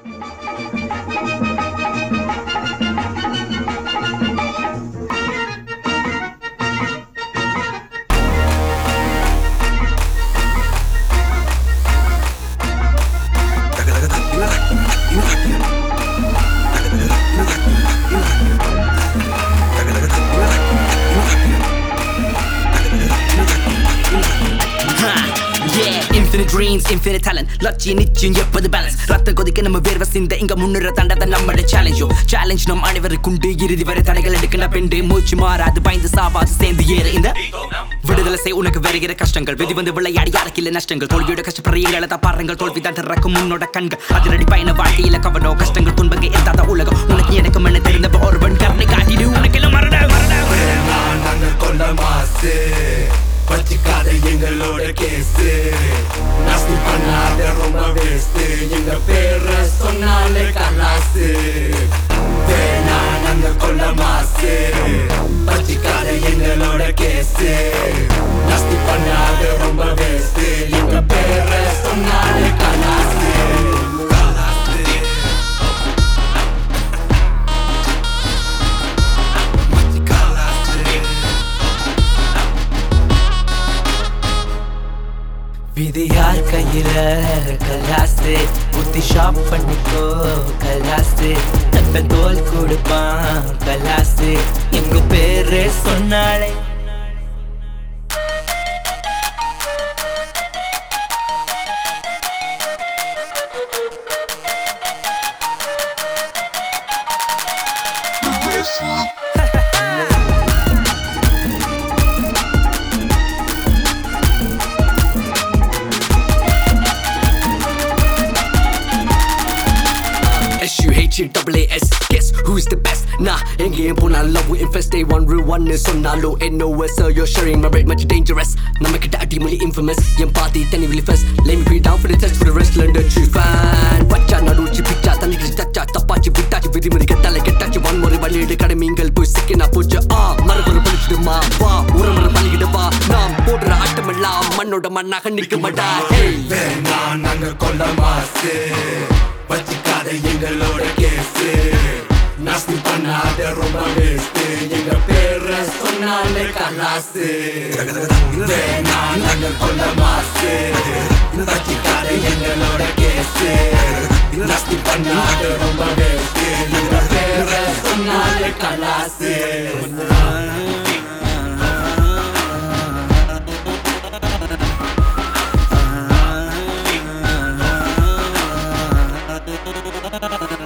Infinite dreams infinite talent லட்சிய நிச்சயம் எப்போது பேலன்ஸ் ரத்த கொதிக்க நம்ம வேர்வை சிந்த இங்க முன்னுற தண்டத நம்மளோட சேலஞ்சோ சேலஞ்ச் நம் அனைவருக்குண்டு இறுதி வரை தடைகள் எடுக்கின்ற பெண்டு மூச்சு மாறாது பயந்து சாவாது சேர்ந்து ஏறு இந்த விடுதலை செய் உனக்கு வருகிற கஷ்டங்கள் விதி வந்து விளையாடி யாருக்கில்ல நஷ்டங்கள் தோல்வியோட கஷ்டப்படுற எங்களை தான் பாருங்கள் தோல்வி தான் திறக்கும் முன்னோட கண்கள் அதிரடி பயண வாழ்க்கையில கவனோ கஷ்டங்கள் துன்பங்கள் எந்தாத உலகம் உனக்கு எனக்கு மண்ணு தெரிந்த ஒருவன் கருணை காட்டிடு உனக்கு எல்லாம் மரண மரண நான் நாங்கள் கொண்ட மாசு வச்சுக்காத எங்களோட கேசு நாஸ்தி பண்ணாத ரொம்ப வேஸ்ட் எங்க பேர சொன்னாலே கலாசு வேணா நாங்கள் கொண்ட மாசு வச்சுக்காத எங்களோட கேசு நாஸ்தி பண்ணாத ரொம்ப வேஸ்ட் எங்க பேர சொன்னாலே கலாசு கலாசு விதியார் கையில கலாசு புத்தி ஷாப் பண்ணிக்கோ கலாசு தப்ப தோல் கொடுப்பான் கலாசு எங்க பேரு சொன்னாலே S-U-H-U-A-S Guess who's the best? Nah, எங்கேயும் போனால் love will infest Day one real one சொன்னாலும் NOS So you're sharing my rate much dangerous நம்ம கிட்ட அடிமொழி infamous என் பாதி தனி வெளி first Let me be down for the test for the rest Learn the true fan பச்சா நடுச்சி பிச்சா தண்ணி கிழிச்சு தச்சா தப்பாச்சு விட்டாச்சு விதிமுறை கெட்டால கெட்டாச்சு வன்முறை வழியிடு கடமைங்கள் போய் சிக்கினா போச்சு ஆ மரபுற பழிச்சிடுமா வா உறமுறை பழகிடு வா நாம் போடுற ஆட்டமெல்லாம் மண்ணோட மண்ணாக நிற்குமாடா hey வேணா நாங்க கொண்ட மாசு வச்சுக்காத எங்களோட கேசு நாஸ்தி பண்ணாத ரொம்ப வேஸ்ட் எங்க பேர சொன்னாலே கலாசு வேணா நாங்க கொண்ட மாசு வச்சுக்காத எங்களோட கேசு நாஸ்தி பண்ணாத ரொம்ப வேஸ்ட் எங்க பேர சொன்னாலே கலாசு Thank